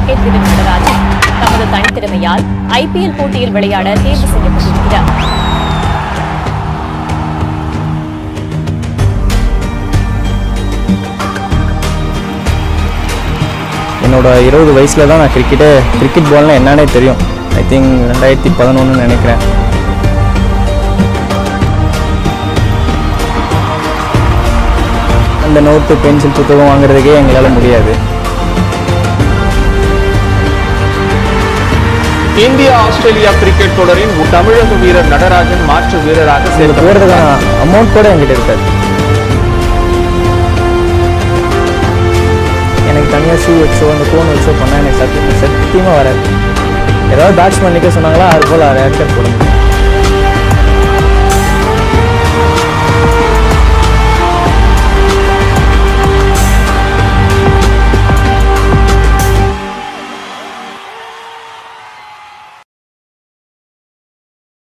cricket வீரர் நடராஜன் தமது தனித்திறமையால் IPL போட்டியில் விளையாட தேர்வு செய்யப்பட்டிருக்கிறார் என்னோட இருபது வயசில் தான் நான் கிரிக்கெட்டே கிரிக்கெட் பால்னால் என்னன்னே தெரியும் ஐ திங்க் ரெண்டாயிரத்தி பதினொன்று நினைக்கிறேன் அந்த நோட்டு பென்சில் புத்தகம் வாங்குறதுக்கே எங்களால் முடியாது இந்தியா ஆஸ்திரேலியா கிரிக்கெட் தொடரின் தமிழக வீரர் நடராஜன் மாற்று வீரராக இதில் சேர்க்கப்பட்டார் போகிறதுக்கான அமௌண்ட் கூட என்கிட்ட இருக்காது எனக்கு தனியாக ஷூ வச்சோ அந்த கோன் வச்சோ பண்ணால் எனக்கு சத்தியம் சத்தியமாக வராது ஏதாவது பேட்ஸ்மேன் நிற்க சொன்னாங்களா அது போல் ரேக்கர் போட முடியும்